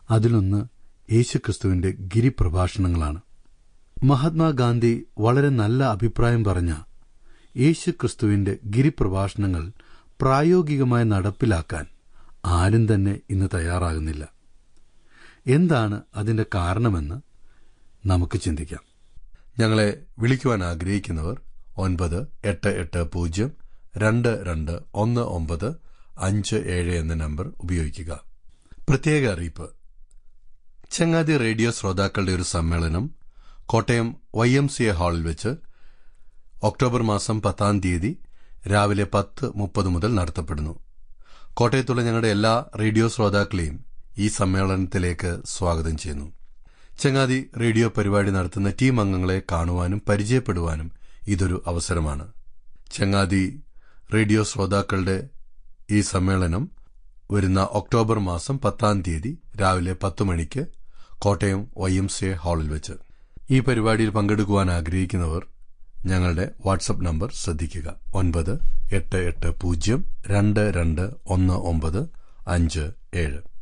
അതിലൊന്ന് യേശുക്രിസ്തുവിന്റെ ഗിരിപ്രഭാഷണങ്ങളാണ് മഹാത്മാഗാന്ധി വളരെ നല്ല അഭിപ്രായം പറഞ്ഞ യേശുക്രിസ്തുവിന്റെ ഗിരിപ്രഭാഷണങ്ങൾ പ്രായോഗികമായി നടപ്പിലാക്കാൻ ആരും തന്നെ ഇന്ന് തയ്യാറാകുന്നില്ല എന്താണ് അതിന്റെ കാരണമെന്ന് നമുക്ക് ചിന്തിക്കാം ഞങ്ങളെ വിളിക്കുവാൻ ആഗ്രഹിക്കുന്നവർ ഒൻപത് എട്ട് എട്ട് പൂജ്യം രണ്ട് രണ്ട് ഒന്ന് ഒമ്പത് അഞ്ച് ഏഴ് എന്ന നമ്പർ ഉപയോഗിക്കുക പ്രത്യേക അറിയിപ്പ് ചങ്ങാതി റേഡിയോ ശ്രോതാക്കളുടെ ഒരു സമ്മേളനം Kottayam Y M C A ഹാളിൽ വെച്ച് ഒക്ടോബർ മാസം പത്താം തീയതി രാവിലെ പത്ത് മുപ്പത് മുതൽ നടത്തപ്പെടുന്നു കോട്ടയത്തുള്ള ഞങ്ങളുടെ എല്ലാ റേഡിയോ ശ്രോതാക്കളെയും ഈ സമ്മേളനത്തിലേക്ക് സ്വാഗതം ചെയ്യുന്നു ചങ്ങാതി റേഡിയോ പരിപാടി നടത്തുന്ന ടീം അംഗങ്ങളെ കാണുവാനും പരിചയപ്പെടുവാനും ഇതൊരു അവസരമാണ് ചങ്ങാതി റേഡിയോ ശ്രോതാക്കളുടെ ഈ സമ്മേളനം വരുന്ന ഒക്ടോബർ മാസം പത്താം തീയതി രാവിലെ പത്ത് മണിക്ക് Kottayam Y M C A ഹാളിൽ വെച്ച് ഈ പരിപാടിയിൽ പങ്കെടുക്കുവാൻ ആഗ്രഹിക്കുന്നവർ ഞങ്ങളുടെ വാട്സപ്പ് നമ്പർ ശ്രദ്ധിക്കുക ഒൻപത് എട്ട് എട്ട് പൂജ്യം രണ്ട് രണ്ട് ഒന്ന് ഒമ്പത് അഞ്ച് ഏഴ്